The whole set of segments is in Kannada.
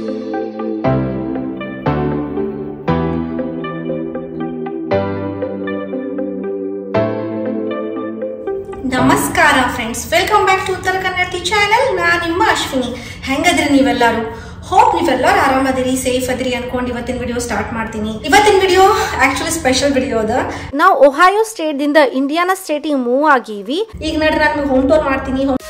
ನಮಸ್ಕಾರ ಫ್ರೆಂಡ್ಸ್ ವೆಲ್ಕಮ್ ಬ್ಯಾಕ್ ಟು ಉತ್ತರ ಕನ್ನಡತಿ ಚಾನೆಲ್ ನಾ ನಿಮ್ಮ ಅಶ್ವಿನಿ ಹೆಂಗದ್ರಿ ನೀವೆಲ್ಲರೂ ಹೋಪ್ ನೀವೆಲ್ಲರೂ ಆರಾಮದಿರಿ ಸೇಫ್ ಅದಿರಿ ಅನ್ಕೊಂಡು ಇವತ್ತಿನ ವಿಡಿಯೋ ಸ್ಟಾರ್ಟ್ ಮಾಡ್ತೀನಿ ಇವತ್ತಿನ ವಿಡಿಯೋ ಆಕ್ಚುಲಿ ಸ್ಪೆಷಲ್ ವಿಡಿಯೋ ಅದ ನಾವು ಒಹಾಯೋ ಸ್ಟೇಟ್ ದಿಂದ ಇಂಡಿಯಾನಾ ಸ್ಟೇಟಿಗೆ ಮೂವ್ ಆಗೀವಿ ಈಗ ನೋಡ್ರಿ ನಾನು ಹೋಮ್ ಟೂರ್ ಮಾಡ್ತೀನಿ Home-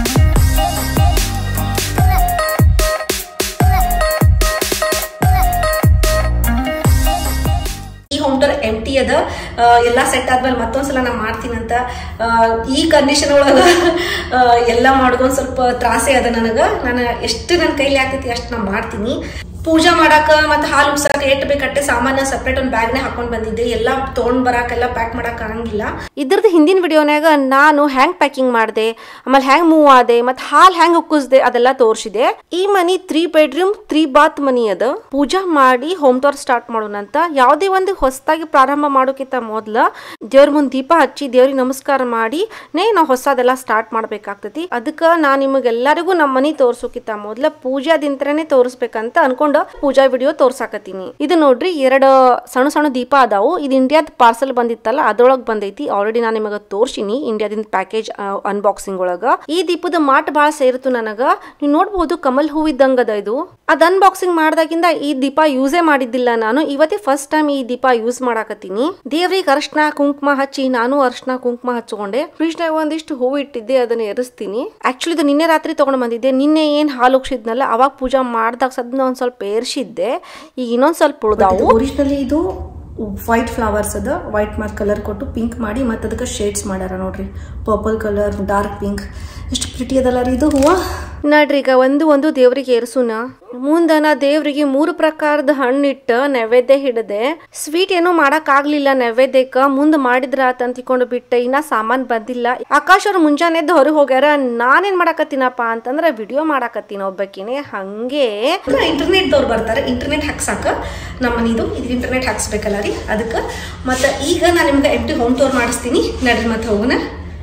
ಈ ಹೋಮ್ ಟೂರ್ ಎಮ್ ಟಿ ಅದ ಆ, ಎಲ್ಲ ಸೆಟ್ ಆದ್ಮೇಲೆ ಮತ್ತೊಂದ್ಸಲ ನಾ ಮಾಡ್ತೀನಂತ ಆ, ಈ ಕಂಡೀಷನ್ ಒಳಗ ಆ, ಎಲ್ಲ ಮಾಡೋದು ಒಂದ್ ಸ್ವಲ್ಪ ತ್ರಾಸೆ ಅದ ನನಗ ನಾನು ಎಷ್ಟು ನನ್ನ ಕೈಲಿ ಆಗ್ತೈತಿ ಅಷ್ಟು ನಾ ಮಾಡ್ತೀನಿ ಪೂಜಾ ಮಾಡಾಕ ಮತ್ತೆ ಹಾಲು ಉಗ್ಸಾಕ ಎಟ್ ಬೇಕಟ್ಟೆ ಸಾಮಾನ್ಯ ಸಪ್ರೇಟ್ ಒಂದು ಬ್ಯಾಗ್ನೇ ಹಾಕೊಂಡ್ ಬಂದಿದ್ದೆ ಎಲ್ಲ ತೊಗೊಂಡ್ ಬರಾಕ ಎಲ್ಲ ಪ್ಯಾಕ್ ಮಾಡಕ್ ಆಗಂಗಿಲ್ಲ ಇದ್ರದ್ದು ಹಿಂದಿನ ವಿಡಿಯೋನ್ಯಾಗ ನಾನು ಹ್ಯಾಂಗ್ ಪ್ಯಾಕಿಂಗ್ ಮಾಡಿದೆ ಆಮೇಲೆ ಹ್ಯಾಂಗ್ ಮೂವ್ ಆದೆ ಮತ್ತೆ ಹಾಲ್ ಹ್ಯಾಂಗ್ ಉಕ್ಕಿಸ್ದೆ ಅದೆಲ್ಲ ತೋರಿಸಿದೆ ಈ ಮನಿ ತ್ರೀ ಬೆಡ್ರೂಮ್ ತ್ರೀ ಬಾತ್ ಮನಿ ಅದ ಪೂಜಾ ಮಾಡಿ ಹೋಮ್ ಟೂರ್ ಸ್ಟಾರ್ಟ್ ಮಾಡೋಣಂತ ಯಾವುದೇ ಒಂದು ಹೊಸದಾಗಿ ಪ್ರಾರಂಭ ಮಾಡೋಕ್ಕಿಂತ ಮೊದ್ಲ ದೇವ್ರ ಮುಂದೆ ದೀಪ ಹಚ್ಚಿ ದೇವ್ರಿಗೆ ನಮಸ್ಕಾರ ಮಾಡಿ ನೇ ನಾವು ಹೊಸದೆಲ್ಲ ಸ್ಟಾರ್ಟ್ ಮಾಡ್ಬೇಕಾಗ್ತೈತಿ ಅದಕ್ಕೆ ನಾನು ನಿಮಗೆಲ್ಲರಿಗೂ ನಮ್ಮ ಮನಿ ತೋರ್ಸೋಕ್ಕಿಂತ ಮೊದ್ಲ ಪೂಜಾದಿಂತ್ರನೇ ತೋರಿಸ್ಬೇಕಂತ ಅನ್ಕೊಂಡು ಪೂಜಾ ವಿಡಿಯೋ ತೋರ್ಸಾಕತ್ತೀನಿ ಇದು ನೋಡ್ರಿ ಎರಡು ಸಣ್ಣ ಸಣ್ಣ ದೀಪ ಅದಾವು ಇದು ಇಂಡಿಯಾದ ಪಾರ್ಸಲ್ ಬಂದಿತ್ತಲ್ಲ ಅದ್ರೊಳಗ್ ಬಂದೈತಿ ಆಲ್ರೆಡಿ ನಾನು ನಿಮಗೆ ತೋರ್ಸಿನಿ ಇಂಡಿಯಾದಿಂದ ಪ್ಯಾಕೇಜ್ ಅನ್ಬಾಕ್ಸಿಂಗ್ ಒಳಗ ಈ ದೀಪದ ಮಾಟ್ ಭಾಳ ಸೇರಿತು ನನಗ ನೀವು ನೋಡ್ಬೋದು ಕಮಲ್ ಹೂ ಇದ್ದಂಗದ ಇದು ಅದ್ ಅನ್ಬಾಕ್ಸಿಂಗ್ ಮಾಡ್ದಾಗಿಂದ ಈ ದೀಪ ಯೂಸೇ ಮಾಡಿದ್ದಿಲ್ಲ ನಾನು ಇವತ್ತೇ ಫಸ್ಟ್ ಟೈಮ್ ಈ ದೀಪ ಯೂಸ್ ಮಾಡಾಕತ್ತೀನಿ ದೇವ್ರಿಗೆ ಅರ್ಶನ ಕುಂಕುಮ ಹಚ್ಚಿ ನಾನು ಅರ್ಶನ ಕುಂಕುಮ ಹಚ್ಕೊಂಡೆ ಫ್ರಿಜ್ನಾಗ ಒಂದಿಷ್ಟು ಹೂವು ಇಟ್ಟಿದ್ದೆ ಅದನ್ನ ಎರಿಸ್ತೀನಿ ಆಕ್ಚುಲಿ ಇದು ನಿನ್ನೆ ರಾತ್ರಿ ತಗೊಂಡ್ ಬಂದಿದ್ದೆ ನಿನ್ನೆ ಏನ್ ಹಾಲು ಉಗ್ಸಿದ್ನಲ್ಲ ಅವಾಗ ಪೂಜಾ ಮಾಡ್ದಾಗ ಸದ್ನ ಒಂದ್ ಸ್ವಲ್ಪ ಏರ್ಸಿದ್ದೆ ಈಗ ಇನ್ನೊಂದ್ ಸ್ವಲ್ಪ ಉಳ್ದಾವು ಒರಿಜಿನಲಿ ಇದು ವೈಟ್ ಫ್ಲವರ್ಸ್ ಅದ ವೈಟ್ ಮಾರ್ಕ್ ಕಲರ್ ಕೊಟ್ಟು ಪಿಂಕ್ ಮಾಡಿ ಮತ್ತೆ ಅದಕ್ಕೆ ಶೇಡ್ಸ್ ಮಾಡ್ಯಾರ ನೋಡ್ರಿ ಪರ್ಪಲ್ ಕಲರ್ ಡಾರ್ಕ್ ಪಿಂಕ್ ಎಷ್ಟು ಪ್ರಿಟಿ ಅದಲ್ಲ ರೀ ಇದು ಹೂವ ನಡ್ರಿ ಈಗ ಒಂದು ಒಂದು ದೇವ್ರಿಗೆ ಏರ್ಸುನ ಮುಂದ ನಾ ದೇವ್ರಿಗೆ ಮೂರು ಪ್ರಕಾರದ ಹಣ್ಣಿಟ್ಟ ನೈವೇದ್ಯ ಹಿಡದೆ ಸ್ವೀಟ್ ಏನೋ ಮಾಡಕ್ ಆಗ್ಲಿಲ್ಲ ನೈವೇದ್ಯಕ್ಕ ಮುಂದ್ ಮಾಡಿದ್ರ ಆತ ಅಂತಿಕೊಂಡು ಬಿಟ್ಟೆ ಇನ್ನ ಸಾಮಾನ್ ಬಂದಿಲ್ಲ ಆಕಾಶ್ ಅವ್ರು ಮುಂಜಾನೆ ಎದ್ದು ಹೊರಗೆ ಹೋಗ್ಯಾರ ನಾನೇನ್ ಮಾಡಾಕತ್ತೀನಪ್ಪ ಅಂತಂದ್ರ ವಿಡಿಯೋ ಮಾಡಾಕತ್ತೀನಿ ಒಬ್ಬಕಿನೇ ಹಂಗೆ ಇಂಟರ್ನೆಟ್ ದವ್ರು ಬರ್ತಾರೆ ಇಂಟರ್ನೆಟ್ ಹಾಕ್ಸಾಕ ನಮ್ಮ ಮನಿದು ಇದು ಇಂಟರ್ನೆಟ್ ಹಾಕ್ಸ್ಬೇಕಲ್ಲ ರೀ ಅದಕ್ಕೆ ಮತ್ತೆ ಈಗ ನಾನು ನಿಮ್ಗೆ ಎಂಟಿ ಹೋಮ್ ಟೂರ್ ಮಾಡಿಸ್ತೀನಿ ನಡ್ರಿ ಮತ್ತೆ ಹೋಗೋಣ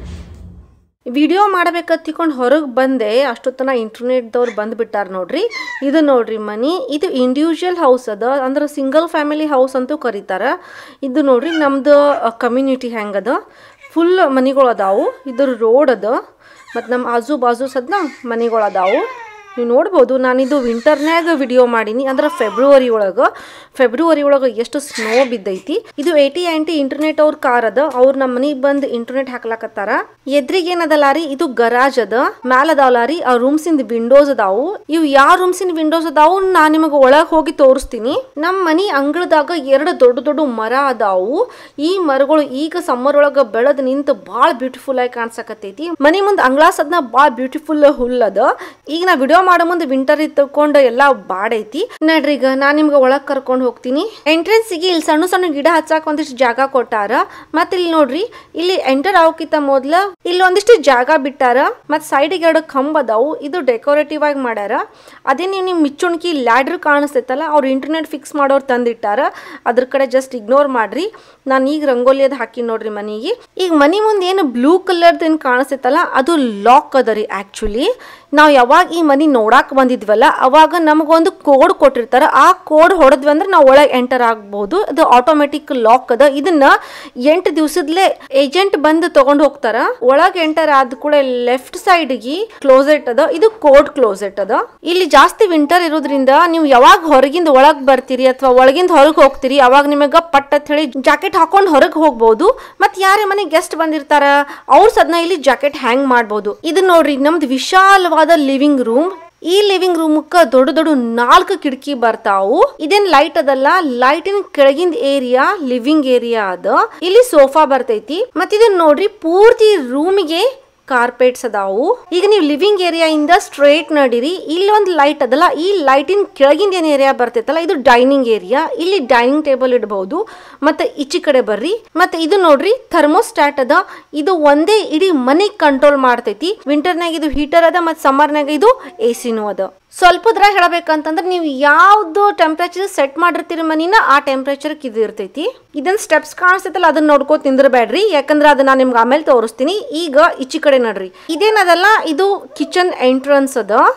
ವಿಡಿಯೋ ಮಾಡ್ಬೇಕತ್ತಿಕೊಂಡು ಹೊರಗೆ ಬಂದೆ ಅಷ್ಟೊತ್ತನ ಇಂಟರ್ನೆಟ್ದವ್ರು ಬಂದ್ಬಿಟ್ಟಾರ ನೋಡ್ರಿ ಇದು ನೋಡ್ರಿ ಮನಿ ಇದು ಇಂಡಿವಿಜುವಲ್ ಹೌಸ್ ಅದ ಅಂದ್ರೆ ಸಿಂಗಲ್ ಫ್ಯಾಮಿಲಿ ಹೌಸ್ ಅಂತೂ ಕರೀತಾರ ಇದು ನೋಡ್ರಿ ನಮ್ದು ಕಮ್ಯುನಿಟಿ ಹೆಂಗದ ಫುಲ್ ಮನಿಗಳು ಅದಾವು ಇದ್ರ ರೋಡ್ ಅದ ಮತ್ತು ನಮ್ಮ ಆಜು ಬಾಜು ಸದ್ನ ಮನಿಗಳು ಅದಾವು ನೀವು ನೋಡ್ಬೋದು ನಾನಿದು ವಿಂಟರ್ನ್ಯಾಗ ವಿಡಿಯೋ ಮಾಡೀನಿ ಅಂದ್ರೆ ಫೆಬ್ರವರಿ ಒಳಗೆ ಫೆಬ್ರವರಿ ಒಳಗೆ ಎಷ್ಟು ಸ್ನೋ ಬಿದ್ದೈತಿ ಇದು ಏಟಿ ಆಂಟಿ ಇಂಟರ್ನೆಟ್ ಅವ್ರ ಕಾರ್ ಅದ ಅವ್ರು ನಮ್ಮ ಮನೆಗೆ ಬಂದು ಇಂಟರ್ನೆಟ್ ಹಾಕ್ಲಾಕತ್ತಾರ ಎದ್ರಿಗೆ ಏನದಲ್ಲ ರೀ ಇದು ಗರಾಜ್ ಅದ ಮ್ಯಾಲ ಅದಾವಲ್ಲ ರೀ ಆ ರೂಮ್ಸ್ ಇಂದ ವಿಂಡೋಸ್ ಅದಾವು ಇವು ಯಾವ ರೂಮ್ಸ್ ಇಂದ ವಿಂಡೋಸ್ ಅದಾವು ನಾ ನಿಮಗೆ ಒಳಗೆ ಹೋಗಿ ತೋರಿಸ್ತೀನಿ ನಮ್ಮ ಮನಿ ಅಂಗಳದಾಗ ಎರಡು ದೊಡ್ಡ ದೊಡ್ಡ ಮರ ಅದಾವು ಈ ಮರಗಳು ಈಗ ಸಮ್ಮರ್ ಒಳಗ ಬೆಳೆದ್ ನಿಂತು ಭಾಳ ಬ್ಯೂಟಿಫುಲ್ ಆಗಿ ಕಾಣ್ಸಕತ್ತೈತಿ ಮನಿ ಮುಂದೆ ಅಂಗ್ಳಾಸ್ ಅದನ್ನ ಭಾಳ ಬ್ಯೂಟಿಫುಲ್ ಹುಲ್ ಅದ ಈಗ ನಾ ವಿಡಿಯೋ ಮಾಡೋ ಮುಂದೆ ವಿಂಟರ್ ಇತ್ತಕೊಂಡು ಎಲ್ಲ ಬಾಡೈತಿ ನಡ್ರಿ ಈಗ ನಾ ನಿಮ್ಗೆ ಒಳಗ್ ಕರ್ಕೊಂಡು ಹೋಗ್ತೀನಿ ಎಂಟ್ರೆನ್ಸಿಗೆ ಇಲ್ಲಿ ಸಣ್ಣ ಸಣ್ಣ ಗಿಡ ಹಚ್ಚಾಕ ಒಂದಿಷ್ಟು ಜಾಗ ಕೊಟ್ಟಾರ ಮತ್ತೆ ಇಲ್ಲಿ ನೋಡ್ರಿ ಇಲ್ಲಿ ಎಂಟರ್ ಆಗೋಕ್ಕಿಂತ ಮೊದ್ಲ ಇಲ್ಲಿ ಒಂದಿಷ್ಟು ಜಾಗ ಬಿಟ್ಟಾರ ಮತ್ ಸೈಡಿಗೆ ಎರಡು ಕಂಬ ಅದಾವು ಇದು ಡೆಕೋರೇಟಿವ್ ಆಗಿ ಮಾಡ್ಯಾರ ಅದೇ ನೀವು ನಿಮ್ ಮಿಚ್ಚುಣ್ಕಿ ಲ್ಯಾಡ್ರ್ ಕಾಣಿಸ್ತೈತಲ್ಲ ಅವ್ರು ಇಂಟರ್ನೆಟ್ ಫಿಕ್ಸ್ ಮಾಡೋರು ತಂದಿಟ್ಟಾರ ಅದ್ರ ಕಡೆ ಜಸ್ಟ್ ಇಗ್ನೋರ್ ಮಾಡ್ರಿ ನಾನು ಈಗ ರಂಗೋಲಿ ಅದ್ ಹಾಕಿ ನೋಡ್ರಿ ಮನಿಗೆ ಈಗ ಮನಿ ಮುಂದೆ ಏನು ಬ್ಲೂ ಕಲರ್ದು ಏನು ಕಾಣಿಸ್ತೈತಲ್ಲ ಅದು ಲಾಕ್ ಅದ ರೀ ಆಕ್ಚುಲಿ ನಾವು ಯಾವಾಗ ಈ ಮನಿ ನೋಡಾಕ್ ಬಂದಿದ್ವಲ್ಲ ಅವಾಗ ನಮಗೊಂದು ಕೋಡ್ ಕೊಟ್ಟಿರ್ತಾರ ಆ ಕೋಡ್ ಹೊಡೆದ್ವಿ ಅಂದ್ರೆ ನಾವು ಒಳಗೆ ಎಂಟರ್ ಆಗ್ಬಹುದು ಅದು ಆಟೋಮೆಟಿಕ್ ಲಾಕ್ ಅದ ಇದನ್ನ ಎಂಟು ದಿವಸದ್ಲೆ ಏಜೆಂಟ್ ಬಂದು ತಗೊಂಡ್ ಹೋಗ್ತಾರ ಒಳಗೆ ಎಂಟರ್ ಆದ ಕೂಡ ಲೆಫ್ಟ್ ಸೈಡ್ಗೆ ಕ್ಲೋಸೆಟ್ ಅದ ಇದು ಕೋಡ್ ಕ್ಲೋಸೆಟ್ ಅದ ಇಲ್ಲಿ ಜಾಸ್ತಿ ವಿಂಟರ್ ಇರೋದ್ರಿಂದ ನೀವು ಯಾವಾಗ ಹೊರಗಿಂದ ಒಳಗ್ ಬರ್ತೀರಿ ಅಥವಾ ಒಳಗಿಂದ ಹೊರಗೆ ಹೋಗ್ತೀರಿ ಅವಾಗ ನಿಮಗೆ ಪಟ್ ಅಂತ ಹೇಳಿ ಜಾಕೆಟ್ ಹಾಕೊಂಡು ಹೊರಗೆ ಹೋಗ್ಬೋದು ಮತ್ ಯಾರೇ ಮನೆ ಗೆಸ್ಟ್ ಬಂದಿರ್ತಾರ ಅವ್ರ ಸದ್ನ ಇಲ್ಲಿ ಜಾಕೆಟ್ ಹ್ಯಾಂಗ್ ಮಾಡ್ಬೋದು ಇದು ನೋಡ್ರಿ ನಮ್ದು ವಿಶಾಲವಾದ ಲಿವಿಂಗ್ ರೂಮ್ ಈ ಲಿವಿಂಗ್ ರೂಮಕ್ಕ ದೊಡ್ಡ ದೊಡ್ಡ ನಾಲ್ಕು ಕಿಟಕಿ ಬರ್ತಾವು ಇದೇನ್ ಲೈಟ್ ಅದಲ್ಲ ಲೈಟಿನ ಕೆಳಗಿಂದ ಏರಿಯಾ ಲಿವಿಂಗ್ ಏರಿಯಾ ಅದ ಇಲ್ಲಿ ಸೋಫಾ ಬರ್ತೈತಿ ಮತ್ ಇದನ್ನ ನೋಡ್ರಿ ಪೂರ್ತಿ ರೂಮಿಗೆ ಕಾರ್ಪೆಟ್ಸ್ ಅದಾವು ಈಗ ನೀವು ಲಿವಿಂಗ್ ಏರಿಯಾ ಇಂದ ಸ್ಟ್ರೇಟ್ ನಡೀರಿ ಇಲ್ಲಿ ಒಂದು ಲೈಟ್ ಅದಲ್ಲ ಈ ಲೈಟಿನ ಕೆಳಗಿಂದ ಏನ್ ಏರಿಯಾ ಬರ್ತೈತಲ್ಲ ಇದು ಡೈನಿಂಗ್ ಏರಿಯಾ ಇಲ್ಲಿ ಡೈನಿಂಗ್ ಟೇಬಲ್ ಇಡಬಹುದು ಮತ್ತೆ ಈಚೆ ಕಡೆ ಬರ್ರಿ ಮತ್ತೆ ಇದು ನೋಡ್ರಿ ಥರ್ಮೋಸ್ಟಾಟ್ ಅದ ಇದು ಒಂದೇ ಇಡೀ ಮನಿಗ್ ಕಂಟ್ರೋಲ್ ಮಾಡ್ತೈತಿ ವಿಂಟರ್ನಾಗ ಇದು ಹೀಟರ್ ಅದ ಮತ್ತೆ ಸಮ್ಮರ್ನಾಗ ಇದು ಎ ಸಿನೂ ಅದ ಸ್ವಲ್ಪದ್ರಾಗ ಹೇಳ್ಬೇಕಂತಂದ್ರೆ ನೀವು ಯಾವ್ದು ಟೆಂಪ್ರೇಚರ್ ಸೆಟ್ ಮಾಡಿರ್ತೀರಿ ಮನಿನ ಆ ಟೆಂಪ್ರೇಚರ್ ಇದು ಇರ್ತೈತಿ ಇದನ್ನ ಸ್ಟೆಪ್ಸ್ ಕಾಣಿಸ್ತೈತಲ್ಲ ಅದನ್ನ ನೋಡ್ಕೋ ತಿಂದಿರಬೇಡ್ರಿ ಯಾಕಂದ್ರೆ ಅದನ್ನ ನಾನು ನಿಮ್ಗೆ ಆಮೇಲೆ ತೋರಿಸ್ತೀನಿ ಈಗ ಈಚಿ ಕಡೆ ನಡ್ರಿ ಇದೇನದಲ್ಲ ಇದು ಕಿಚನ್ ಎಂಟ್ರನ್ಸ್ ಅದ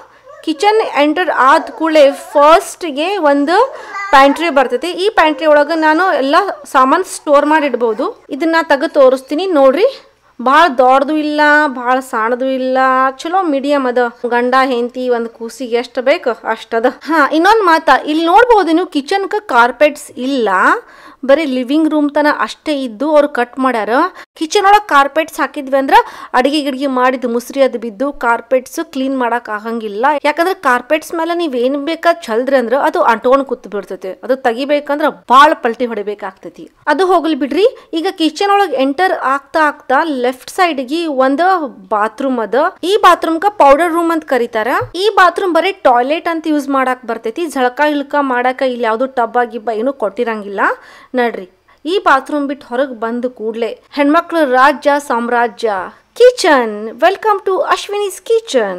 ಕಿಚನ್ ಎಂಟರ್ ಆದ ಕೂಡಲೇ ಫಸ್ಟ್ಗೆ ಒಂದು ಪ್ಯಾಂಟ್ರಿ ಬರ್ತೈತಿ ಈ ಪ್ಯಾಂಟ್ರಿ ಒಳಗೆ ನಾನು ಎಲ್ಲ ಸಾಮಾನು ಸ್ಟೋರ್ ಮಾಡಿ ಇಡ್ಬೋದು ಇದನ್ನ ತೆಗೆದು ತೋರಿಸ್ತೀನಿ ನೋಡ್ರಿ ಭಾಳ ದೊಡ್ಡದು ಇಲ್ಲ ಭಾಳ ಸಣ್ಣದು ಇಲ್ಲ ಚಲೋ ಮೀಡಿಯಮ್ ಅದ ಗಂಡ ಹೆಂಡತಿ ಒಂದು ಕೂಸಿಗೆ ಎಷ್ಟು ಬೇಕು ಅಷ್ಟದ ಹಾ ಇನ್ನೊಂದು ಮಾತ ಇಲ್ಲಿ ನೋಡ್ಬೋದು ನೀವು ಕಿಚನ್ಗೆ ಕಾರ್ಪೆಟ್ಸ್ ಇಲ್ಲ ಬರೀ ಲಿವಿಂಗ್ ರೂಮ್ ತನ ಅಷ್ಟೇ ಇದ್ದು ಅವ್ರು ಕಟ್ ಮಾಡ್ಯಾರ ಕಿಚನ್ ಒಳಗೆ ಕಾರ್ಪೆಟ್ಸ್ ಹಾಕಿದ್ವಿ ಅಂದ್ರೆ ಅಡಿಗೆ ಗಿಡಿಗೆ ಮಾಡಿದ ಮುಸ್ರಿ ಅದು ಬಿದ್ದು ಕಾರ್ಪೆಟ್ಸ್ ಕ್ಲೀನ್ ಮಾಡಕ್ ಆಗಂಗಿಲ್ಲ ಯಾಕಂದ್ರೆ ಕಾರ್ಪೆಟ್ಸ್ ಮೇಲೆ ನೀವ್ ಏನ್ ಬೇಕಾ ಚಲ್ದ್ರಿ ಅಂದ್ರೆ ಅದು ಅಂಟ್ಕೊಂಡ್ ಕೂತ್ ಬಿಡ್ತೈತಿ ಅದು ತೆಗಿಬೇಕಂದ್ರ ಬಾಳ ಪಲ್ಟಿ ಹೊಡಿಬೇಕಾಗ್ತೈತಿ ಅದು ಹೋಗ್ಲಿ ಬಿಡ್ರಿ ಈಗ ಕಿಚನ್ ಒಳಗೆ ಎಂಟರ್ ಆಗ್ತಾ ಆಗ್ತಾ ಲೆಫ್ಟ್ ಸೈಡ್ಗೆ ಒಂದು ಬಾತ್ರೂಮ್ ಅದ ಈ ಬಾತ್ರೂಮ್ ಕ ಪೌಡರ್ ರೂಮ್ ಅಂತ ಕರೀತಾರ ಈ ಬಾತ್ರೂಮ್ ಬರೀ ಟಾಯ್ಲೆಟ್ ಅಂತ ಯೂಸ್ ಮಾಡಕ್ ಬರ್ತೈತಿ ಝಳಕ ಇಳ್ಕ ಮಾಡಾಕ ಇಲ್ಲಿ ಯಾವ್ದು ಟಬ್ಬ ಗಿಬ್ಬ ಏನು ಕೊಟ್ಟಿರಂಗಿಲ್ಲ ನಡ್ರಿ ಈ ಬಾತ್ರೂಮ್ ಬಿಟ್ಟು ಹೊರಗೆ ಬಂದು ಕೂಡ್ಲೆ ಹೆಣ್ಮಕ್ಳು ರಾಜ್ಯ ಸಾಮ್ರಾಜ್ಯ kitchen welcome to Ashwini's kitchen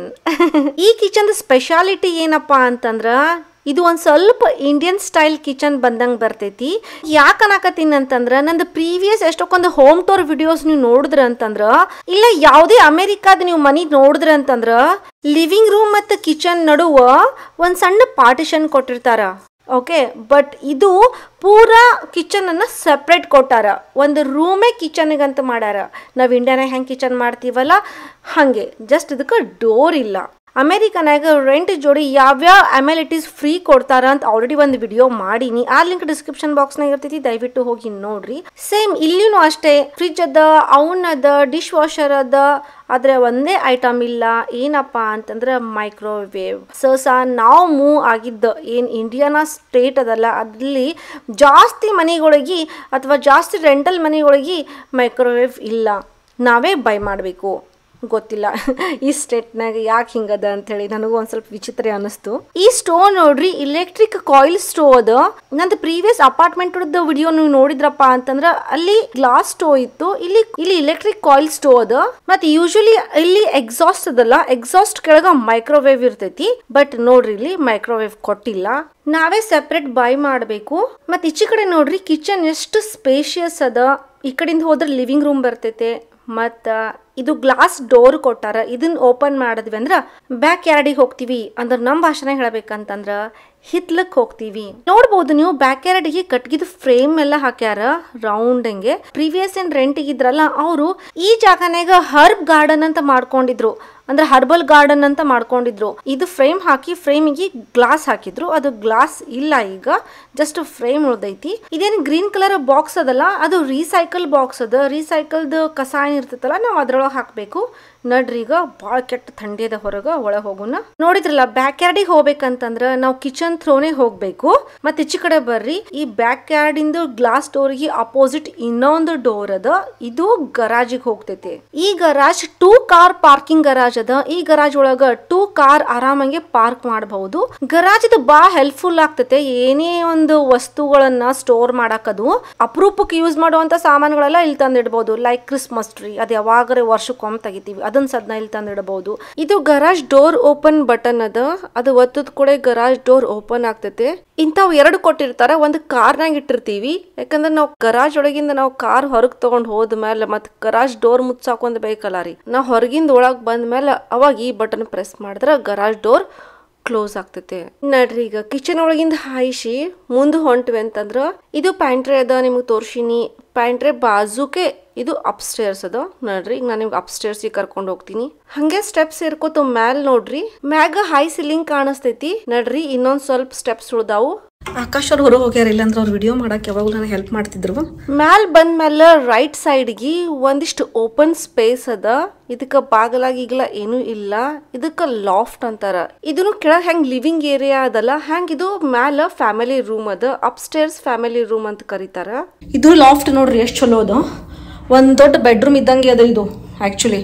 ಈ ಕಿಚನ್ ಸ್ಪೆಷಾಲಿಟಿ ಏನಪ್ಪಾ ಅಂತಂದ್ರ ಇದು ಒಂದ್ ಸ್ವಲ್ಪ ಇಂಡಿಯನ್ ಸ್ಟೈಲ್ ಕಿಚನ್ ಬಂದಂಗ್ ಬರ್ತೈತಿ ಯಾಕ ಅನ್ನಾಕತ್ತೀನಿ ಅಂತಂದ್ರ ನಂದು ಪ್ರೀವಿಯಸ್ ಎಷ್ಟೊಂದು ಹೋಮ್ ಟೂರ್ ವಿಡಿಯೋಸ್ ನೀವು ನೋಡಿದ್ರ ಅಂತಂದ್ರ ಇಲ್ಲ ಯಾವುದೇ ಅಮೆರಿಕಾದ ನೀವು ಮನಿ ನೋಡಿದ್ರ ಅಂತಂದ್ರ ಲಿವಿಂಗ್ ರೂಮ್ ಮತ್ತು ಕಿಚನ್ ನಡುವ ಒಂದ್ ಸಣ್ಣ ಪಾರ್ಟಿಷನ್ ಕೊಟ್ಟಿರ್ತಾರ ಓಕೆ ಬಟ್ ಇದು ಪೂರಾ ಕಿಚನ್ ಅನ್ನ ಸಪ್ರೇಟ್ ಕೊಟ್ಟಾರ ಒಂದು ರೂಮೇ ಕಿಚನ್ಗೆ ಅಂತ ಮಾಡ್ಯಾರ ನಾವು ಇಂಡಿಯಾನಾಗ ಹೆಂಗೆ ಕಿಚನ್ ಮಾಡ್ತೀವಲ್ಲ ಹಾಗೆ ಜಸ್ಟ್ ಇದಕ್ಕೆ ಡೋರ್ ಇಲ್ಲ ಅಮೆರಿಕನಾಗ ರೆಂಟ್ ಜೋಡಿ ಯಾವ್ಯಾವ ಅಮೆಲಿಟೀಸ್ ಫ್ರೀ ಕೊಡ್ತಾರ ಅಂತ ಆಲ್ರೆಡಿ ಒಂದು ವಿಡಿಯೋ ಮಾಡೀನಿ ಆ ಲಿಂಕ್ ಡಿಸ್ಕ್ರಿಪ್ಷನ್ ಬಾಕ್ಸ್ನಾಗ ಇರ್ತೈತಿ ದಯವಿಟ್ಟು ಹೋಗಿ ನೋಡ್ರಿ ಸೇಮ್ ಇಲ್ಲಿನೂ ಅಷ್ಟೇ ಫ್ರಿಜ್ ಅದ ಅವನ್ ಅದ ಡಿಶ್ ವಾಷರ್ ಅದ ಆದ್ರೆ ಒಂದೇ ಐಟಮ್ ಇಲ್ಲ ಏನಪ್ಪ ಅಂತಂದ್ರೆ ಮೈಕ್ರೋವೇವ್ ಸಸ ನಾವು ಮೂವ್ ಆಗಿದ್ದ ಏನು ಇಂಡಿಯಾನ ಸ್ಟೇಟ್ ಅದಲ್ಲ ಅಲ್ಲಿ ಜಾಸ್ತಿ ಮನೆಗಳಿಗೆ ಅಥವಾ ಜಾಸ್ತಿ ರೆಂಟಲ್ ಮನೆಗಳಿಗೆ ಮೈಕ್ರೋವೇವ್ ಇಲ್ಲ ನಾವೇ ಬೈ ಮಾಡಬೇಕು ಗೊತ್ತಿಲ್ಲ ಈ ಸ್ಟೇಟ್ನಾಗ ಯಾಕೆ ಹಿಂಗದ ಅಂತೇಳಿ ನನಗೂ ಒಂದ್ ಸ್ವಲ್ಪ ವಿಚಿತ್ರ ಅನಿಸ್ತು ಈ ಸ್ಟೋವ್ ನೋಡ್ರಿ ಇಲೆಕ್ಟ್ರಿಕ್ ಕಾಯಿಲ್ ಸ್ಟೋವ್ ಅದ ನಂದು ಪ್ರೀವಿಯಸ್ ಅಪಾರ್ಟ್ಮೆಂಟ್ ವಿಡಿಯೋ ನೀವು ನೋಡಿದ್ರಪ್ಪ ಅಂತಂದ್ರ ಅಲ್ಲಿ ಗ್ಲಾಸ್ ಸ್ಟೋವ್ ಇತ್ತು ಇಲ್ಲಿ ಇಲ್ಲಿ ಇಲೆಕ್ಟ್ರಿಕ್ ಕಾಯಿಲ್ ಸ್ಟೋವ್ ಅದ ಮತ್ತೆ ಯೂಶಲಿ ಇಲ್ಲಿ ಎಕ್ಸಾಸ್ಟ್ ಅದಲ್ಲ ಎಕ್ಸಾಸ್ಟ್ ಕೆಳಗ ಮೈಕ್ರೋವೇವ್ ಇರ್ತೈತಿ ಬಟ್ ನೋಡ್ರಿ ಇಲ್ಲಿ ಮೈಕ್ರೋವೇವ್ ಕೊಟ್ಟಿಲ್ಲ ನಾವೇ ಸೆಪ್ರೇಟ್ ಬೈ ಮಾಡಬೇಕು ಮತ್ತೆ ಈಚೆ ಕಡೆ ನೋಡ್ರಿ ಕಿಚನ್ ಎಷ್ಟು ಸ್ಪೇಷಿಯಸ್ ಅದ ಈ ಕಡೆಯಿಂದ ಹೋದ್ರೆ ಲಿವಿಂಗ್ ರೂಮ್ ಬರ್ತೈತೆ ಮತ್ತ ಇದು ಗ್ಲಾಸ್ ಡೋರ್ ಕೊಟ್ಟಾರ ಇದನ್ನ ಓಪನ್ ಮಾಡಿದ್ವಿ ಅಂದ್ರ ಬ್ಯಾಕ್ ಯಾರ್ಡಿಗೆ ಹೋಗ್ತೀವಿ ಅಂದ್ರೆ ನಮ್ಮ ಭಾಷೆನಾಗ ಹೇಳ್ಬೇಕಂತಂದ್ರ ಹಿತ್ಲಕ್ ಹೋಗ್ತೀವಿ ನೋಡ್ಬೋದು ನೀವು ಬ್ಯಾಕ್ ಯಾರ್ಡಿಗೆ ಕಟ್ಗಿದ ಫ್ರೇಮ್ ಎಲ್ಲ ಹಾಕ್ಯಾರ ರೌಂಡ್ ಹಂಗೆ ಪ್ರೀವಿಯಸ್ ಏನ್ ರೆಂಟ್ ಇದ್ರಲ್ಲ ಅವರು ಈ ಜಾಗನಾಗ ಹರ್ಬ್ ಗಾರ್ಡನ್ ಅಂತ ಮಾಡ್ಕೊಂಡಿದ್ರು ಅಂದ್ರೆ ಹರ್ಬಲ್ ಗಾರ್ಡನ್ ಅಂತ ಮಾಡ್ಕೊಂಡಿದ್ರು ಇದು ಫ್ರೇಮ್ ಹಾಕಿ ಫ್ರೇಮಿಗೆ ಗ್ಲಾಸ್ ಹಾಕಿದ್ರು ಅದು ಗ್ಲಾಸ್ ಇಲ್ಲ ಈಗ ಜಸ್ಟ್ ಫ್ರೇಮ್ ಉಳ್ದೈತಿ ಇದೇನು ಗ್ರೀನ್ ಕಲರ್ ಬಾಕ್ಸ್ ಅದಲ್ಲ ಅದು ರೀಸೈಕಲ್ ಬಾಕ್ಸ್ ಅದ ರೀಸೈಕಲ್ದ ಕಸ ಏನ್ ಇರ್ತೈತಲ್ಲ ನಾವು ಅದ್ರೊಳಗೆ ಹಾಕ್ಬೇಕು ನಡ್ರಿ ಈಗ ಭಾಳ ಕೆಟ್ಟ ಥಂಡಿ ಅದ ಹೊರಗ ಒಳಗೆ ಹೋಗೋಣ ನೋಡಿದ್ರಲ್ಲ ಬ್ಯಾಕ್ ಯಾರ್ಡಿಗೆ ಹೋಗ್ಬೇಕಂತಂದ್ರ ನಾವು ಕಿಚನ್ ಥ್ರೋನೆ ಹೋಗ್ಬೇಕು ಮತ್ತೆ ಈಚೆ ಕಡೆ ಬರ್ರಿ ಈ ಬ್ಯಾಕ್ ಯಾರ್ಡ್ ಇಂದ ಗ್ಲಾಸ್ ಡೋರ್ಗೆ ಅಪೋಸಿಟ್ ಇನ್ನೊಂದು ಡೋರ್ ಅದ ಇದು ಗರಾಜಿಗೆ ಹೋಗ್ತೈತಿ ಈ garage two car parking garage ಅದ ಈ ಗರಾಜ್ ಒಳಗ ಟೂ ಕಾರ್ ಆರಾಮಾಗಿ ಪಾರ್ಕ್ ಮಾಡಬಹುದು ಗರಾಜ್ ಇದು ಬಾ ಹೆಲ್ಪ್ಫುಲ್ ಆಗ್ತೈತೆ ಏನೇ ಒಂದು ವಸ್ತುಗಳನ್ನ ಸ್ಟೋರ್ ಮಾಡಾಕದು ಅಪರೂಪಕ್ಕೆ ಯೂಸ್ ಮಾಡುವಂತ ಸಾಮಾನುಗಳೆಲ್ಲ ಇಲ್ಲಿ ತಂದಿಡ್ಬೋದು ಲೈಕ್ ಕ್ರಿಸ್ಮಸ್ ಟ್ರೀ ಅದು ಯಾವಾಗರೆ ವರ್ಷಕ್ಕೊಮ್ಮೆ ತೆಗಿತೀವಿ ಅದನ್ನ ಸದ್ನ ಇಲ್ಲಿ ತಂದಿಡಬಹುದು ಇದು ಗರಾಜ್ ಡೋರ್ ಓಪನ್ ಬಟನ್ ಅದ ಅದು ಒತ್ತದ ಕೂಡ ಗರಾಜ್ ಡೋರ್ ಓಪನ್ ಆಗ್ತೈತೆ ಇಂಥವು ಎರಡು ಕೊಟ್ಟಿರ್ತಾರ ಒಂದು ಕಾರ್ನಾಗ ಇಟ್ಟಿರ್ತೀವಿ ಯಾಕಂದ್ರೆ ನಾವು ಗರಾಜ್ ಒಳಗಿಂದ ನಾವು ಕಾರ್ ಹೊರಗ್ ತಗೊಂಡ್ ಹೋದ್ಮೇಲೆ ಮತ್ ಗರಾಜ್ ಡೋರ್ ಮುಚ್ಚಾಕೊಂಡ್ ಬೇಕಲ್ಲ ರೀ ನಾವು ಹೊರಗಿಂದ ಒಳಗ್ ಬಂದ್ಮೇಲೆ ಅವಾಗ ಈ ಬಟನ್ ಪ್ರೆಸ್ ಮಾಡಿದ್ರೆ ಗರಾಜ್ ಡೋರ್ ಕ್ಲೋಸ್ ಆಗ್ತೈತೆ ನಡ್ರಿ ಈಗ ಕಿಚನ್ ಒಳಗಿಂದ ಹಾಯಿಸಿ ಮುಂದೆ ಹೊಂಟ್ವಿ ಅಂತಂದ್ರ ಇದು ಪ್ಯಾಂಟ್ರೆ ಅದ ನಿಮ್ಗೆ ತೋರ್ಸಿನಿ ಪ್ಯಾಂಟ್ರೆ ಬಾಜುಕೆ ಇದು ಅಪ್ಸ್ಟೇರ್ಸ್ ಅದ ನೋಡ್ರಿ ಈಗ ನಾನು ನಿಮ್ಗೆ ಅಪ್ಸ್ಟೇರ್ಸಿಗೆ ಕರ್ಕೊಂಡು ಹೋಗ್ತೀನಿ ಹಂಗೆ ಸ್ಟೆಪ್ಸ್ ಇರ್ಕೋತ ಮ್ಯಾಲ್ ನೋಡ್ರಿ ಮ್ಯಾಗ ಹೈ ಸಿಲಿಂಗ್ ಕಾಣಿಸ್ತೈತಿ ನಡ್ರಿ ಇನ್ನೊಂದ್ ಸ್ವಲ್ಪ ಸ್ಟೆಪ್ಸ್ ಉಳ್ದಾವು ಆಕಾಶ್ ಅವ್ರು ಹೊರಗೆ ಹೋಗ್ಯಾರ ಇಲ್ಲಾಂದ್ರೆ ಅವ್ರು ವಿಡಿಯೋ ಮಾಡಕ್ಕೆ ಯಾವಾಗಲೂ ನನಗೆ ಹೆಲ್ಪ್ ಮಾಡ್ತಿದ್ರು ಮ್ಯಾಲ್ ಬಂದ್ಮೇಲೆ ರೈಟ್ ಸೈಡ್ಗೆ ಒಂದಿಷ್ಟು ಓಪನ್ ಸ್ಪೇಸ್ ಅದ ಇದಕ್ಕ ಬಾಗಲಾಗಿ ಈಗಲ ಏನೂ ಇಲ್ಲ ಇದಕ್ಕ ಲಾಫ್ಟ್ ಅಂತಾರ ಇದನ್ನು ಕೆಳಗ್ ಹೆಂಗ್ ಲಿವಿಂಗ್ ಏರಿಯಾ ಅದಲ್ಲ ಹೆಂಗ್ ಇದು ಮ್ಯಾಲ ಫ್ಯಾಮಿಲಿ ರೂಮ್ ಅದ ಅಪ್ಸ್ಟೇರ್ಸ್ ಫ್ಯಾಮಿಲಿ ರೂಮ್ ಅಂತ ಕರೀತಾರ ಇದು ಲಾಫ್ಟ್ ನೋಡ್ರಿ ಎಷ್ಟು ಚಲೋ ಅದು ಒಂದು ದೊಡ್ಡ ಬೆಡ್ರೂಮ್ ಇದ್ದಂಗೆ ಅದ ಇದು ಆಕ್ಚುಲಿ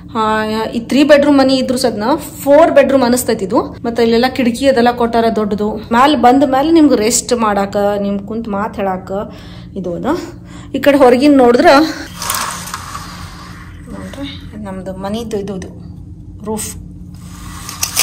ಈ ತ್ರೀ ಬೆಡ್ರೂಮ್ ಮನಿ ಇದ್ರು ಸದ್ನ ಫೋರ್ ಬೆಡ್ರೂಮ್ ಅನಿಸ್ತೈತಿ ಇದು ಮತ್ತೆ ಇಲ್ಲೆಲ್ಲ ಕಿಟಕಿ ಅದೆಲ್ಲ ಕೊಟ್ಟಾರ ದೊಡ್ಡದು ಮ್ಯಾಲ್ ಬಂದ ಮೇಲೆ ನಿಮ್ಗೆ ರೆಸ್ಟ್ ಮಾಡಾಕ ನಿಮ್ ಕುಂತ್ ಮಾತು ಹೇಳಾಕ ಇದು ಅದ ಈ ಕಡೆ ಹೊರಗಿನ ನೋಡಿದ್ರ ನೋಡ್ರಿ ನಮ್ದು ಮನಿದು ಇದು ಇದು ರೂಫ್